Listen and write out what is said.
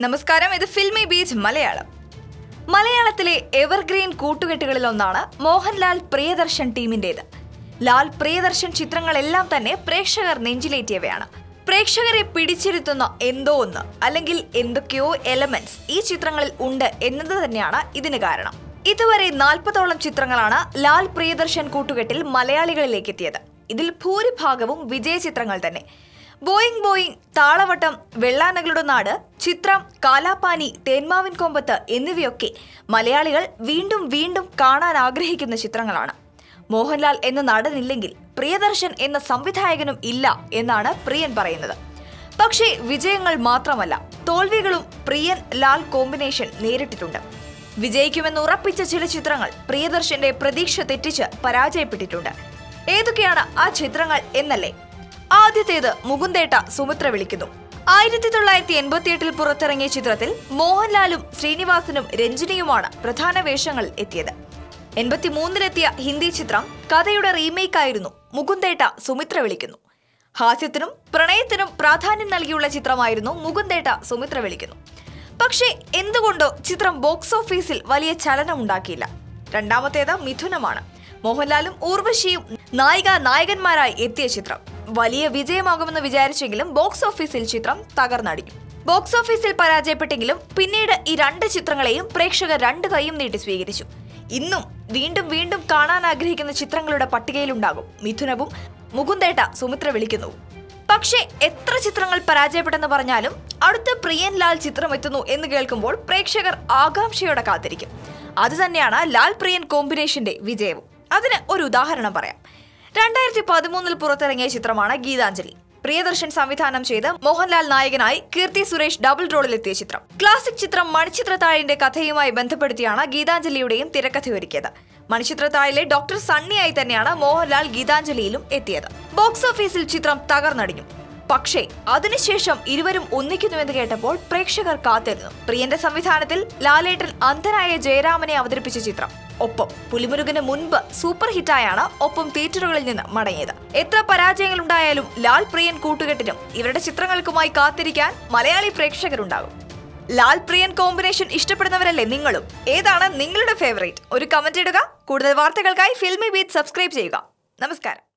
നമസ്കാരം ഇത് filmy Filmibeat Malayalam മലയാളത്തിലെ എവർഗ്രീൻ കൂട്ടുകെട്ടുകളിലൊന്നാണ് മോഹൻലാൽ പ്രിയദർശൻ ടീമിന്റേത് ലാൽ പ്രിയദർശൻ ചിത്രങ്ങളെല്ലാം തന്നെ പ്രേക്ഷകർ നെഞ്ചിലേറ്റിയവയാണ് പ്രേക്ഷകരെ പിടിച്ചിരുത്തുന്ന എന്തോ ഒന്ന് അല്ലെങ്കിൽ എന്തൊക്കെയോ എലമെന്റ്സ് ഈ ചിത്രങ്ങളിൽ ഉണ്ട് എന്നത് തന്നെയാണ് ഇതിന് കാരണം ഇതുവരെ നാൽപ്പതോളം ചിത്രങ്ങളാണ് ലാൽ പ്രിയദർശൻ കൂട്ടുകെട്ടിൽ മലയാളികളിലേക്ക് എത്തിയത് ഇതിൽ ഭൂരിഭാഗവും വിജയ ചിത്രങ്ങൾ തന്നെ ബോയിങ് ബോയിങ് താളവട്ടം വെള്ളാനകളുടെ നാട് ചിത്രം കാലാപ്പാനി തേന്മാവിൻ കൊമ്പത്ത് എന്നിവയൊക്കെ മലയാളികൾ വീണ്ടും വീണ്ടും കാണാൻ ആഗ്രഹിക്കുന്ന ചിത്രങ്ങളാണ് മോഹൻലാൽ എന്ന നടനില്ലെങ്കിൽ പ്രിയദർശൻ എന്ന സംവിധായകനും ഇല്ല എന്നാണ് പ്രിയൻ പറയുന്നത് പക്ഷേ വിജയങ്ങൾ മാത്രമല്ല തോൽവികളും പ്രിയൻ ലാൽ കോമ്പിനേഷൻ നേരിട്ടിട്ടുണ്ട് വിജയിക്കുമെന്ന് ഉറപ്പിച്ച ചില ചിത്രങ്ങൾ പ്രിയദർശന്റെ പ്രതീക്ഷ തെറ്റിച്ച് പരാജയപ്പെട്ടിട്ടുണ്ട് ഏതൊക്കെയാണ് ആ ചിത്രങ്ങൾ എന്നല്ലേ ആദ്യത്തേത് മുകുന്ദേട്ട സുമിത്ര വിളിക്കുന്നു ആയിരത്തി തൊള്ളായിരത്തി എൺപത്തിയെട്ടിൽ പുറത്തിറങ്ങിയ ചിത്രത്തിൽ മോഹൻലാലും ശ്രീനിവാസനും രഞ്ജിനിയുമാണ് പ്രധാന വേഷങ്ങളിൽ എത്തിയത് എൺപത്തിമൂന്നിലെത്തിയ ഹിന്ദി ചിത്രം കഥയുടെ റീമേക്ക് ആയിരുന്നു മുകുന്ദേട്ട സുമിത്ര വിളിക്കുന്നു ഹാസ്യത്തിനും പ്രണയത്തിനും പ്രാധാന്യം നൽകിയുള്ള ചിത്രമായിരുന്നു മുകുന്ദേട്ട സുമിത്ര വിളിക്കുന്നു പക്ഷേ എന്തുകൊണ്ടോ ചിത്രം ബോക്സ് ഓഫീസിൽ വലിയ ചലനം ഉണ്ടാക്കിയില്ല രണ്ടാമത്തേത് മിഥുനമാണ് മോഹൻലാലും ഊർവശിയും നായിക നായകന്മാരായി എത്തിയ ചിത്രം വലിയ വിജയമാകുമെന്ന് വിചാരിച്ചെങ്കിലും ബോക്സ് ഓഫീസിൽ ചിത്രം തകർന്നടിക്കും ബോക്സ് ഓഫീസിൽ പരാജയപ്പെട്ടെങ്കിലും പിന്നീട് ഈ രണ്ട് ചിത്രങ്ങളെയും പ്രേക്ഷകർ രണ്ട് കൈയും നീട്ടി സ്വീകരിച്ചു ഇന്നും വീണ്ടും വീണ്ടും കാണാൻ ആഗ്രഹിക്കുന്ന ചിത്രങ്ങളുടെ പട്ടികയിലുണ്ടാകും മിഥുനവും മുകുന്ദേട്ട സുമിത്ര വിളിക്കുന്നു പക്ഷേ എത്ര ചിത്രങ്ങൾ പരാജയപ്പെട്ടെന്ന് പറഞ്ഞാലും അടുത്ത പ്രിയൻ ലാൽ ചിത്രം എത്തുന്നു എന്ന് കേൾക്കുമ്പോൾ പ്രേക്ഷകർ ആകാംക്ഷയോടെ കാത്തിരിക്കും അത് തന്നെയാണ് ലാൽ പ്രിയൻ കോമ്പിനേഷന്റെ വിജയവും അതിന് ഒരു ഉദാഹരണം പറയാം രണ്ടായിരത്തി പതിമൂന്നിൽ പുറത്തിറങ്ങിയ ചിത്രമാണ് ഗീതാഞ്ജലി പ്രിയദർശൻ സംവിധാനം ചെയ്ത് മോഹൻലാൽ നായകനായി കീർത്തി സുരേഷ് ഡബിൾ റോളിലെത്തിയ ചിത്രം ക്ലാസിക് ചിത്രം മണിച്ചിത്രത്താഴിന്റെ കഥയുമായി ബന്ധപ്പെടുത്തിയാണ് ഗീതാഞ്ജലിയുടെയും തിരക്കഥയൊരുക്കിയത് മണിച്ചിത്രത്താഴിലെ ഡോക്ടർ സണ്ണിയായി തന്നെയാണ് മോഹൻലാൽ ഗീതാഞ്ജലിയിലും എത്തിയത് ബോക്സ് ഓഫീസിൽ ചിത്രം തകർന്നടിഞ്ഞു പക്ഷേ അതിനുശേഷം ഇരുവരും ഒന്നിക്കുന്നുവെന്ന് കേട്ടപ്പോൾ പ്രേക്ഷകർ കാത്തിരുന്നു പ്രിയന്റെ സംവിധാനത്തിൽ ലാലേട്ടൻ അന്ധനായ ജയരാമനെ അവതരിപ്പിച്ച ചിത്രം ഒപ്പം പുലിമുരുകന് മുൻപ് സൂപ്പർ ഹിറ്റായാണ് ഒപ്പം തിയേറ്ററുകളിൽ നിന്ന് മടങ്ങിയത് എത്ര പരാജയങ്ങൾ ഉണ്ടായാലും ലാൽ പ്രിയൻ കൂട്ടുകെട്ടിനും ഇവരുടെ ചിത്രങ്ങൾക്കുമായി കാത്തിരിക്കാൻ മലയാളി പ്രേക്ഷകരുണ്ടാകും ലാൽ പ്രിയൻ കോമ്പിനേഷൻ ഇഷ്ടപ്പെടുന്നവരല്ലേ നിങ്ങളും ഏതാണ് നിങ്ങളുടെ ഫേവറേറ്റ് ഒരു കമന്റ് ഇടുക കൂടുതൽ വാർത്തകൾക്കായി ഫിൽമി ബീറ്റ് സബ്സ്ക്രൈബ് ചെയ്യുക നമസ്കാരം